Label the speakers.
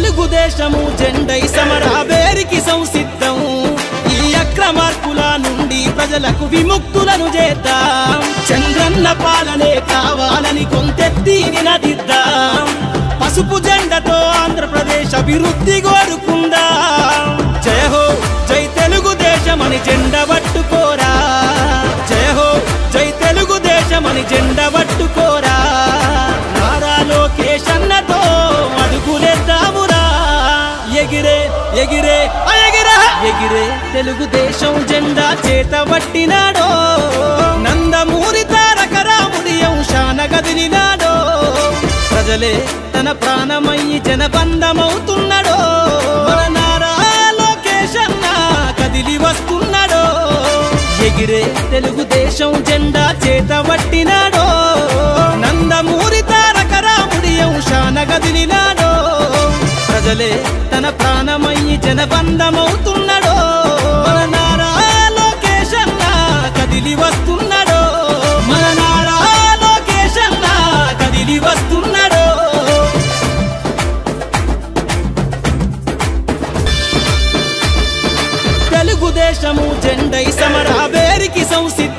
Speaker 1: తెలుగుదేశము జెండై సమరాబేరికి సంసిద్ధం ఈ అక్రమార్కుల నుండి ప్రజలకు విముక్తులను చేద్దాం చంద్రన్న పాలనే కావాలని కొంతెత్తి నినదిద్దాం పసుపు జెండతో ఆంధ్రప్రదేశ్ అభివృద్ధి కోరుకుందాం జయ హో జై తెలుగుదేశమని జెండ పట్టుకోరా జయ హో జై తెలుగుదేశమని జెండ పట్టుకోరా నారా లోకేష్ అన్నతో అడుగులేద్దామురా ఎగిరే ఎగిరే ఆ ఎగిరా ఎగిరే తెలుగుదేశం జెండా చేత పట్టినాడో నందమూరి తారక రాముడి అంశాన కదిలినాడో ప్రజలే తన ప్రాణమయ్యి జనబంధమవుతున్నాడో మన నారా లోకేష్ అన్న కదిలి వస్తున్నాడో ఎగిరే తెలుగుదేశం జెండా చేత పట్టినాడో నందమూరి తారక రాముడి అంశాన కదిలినాడో ప్రజలే తన ప్రాణమయ్యి జనబంధమవుతున్నాడో మన నారా లోకేష్ అన్న కదిలి వస్తున్నాడో మన నారా లోకేష్ అన్న కదిలి వస్తున్నాడో తెలుగుదేశము జెండై సమరాబేరికి సంసిద్ధం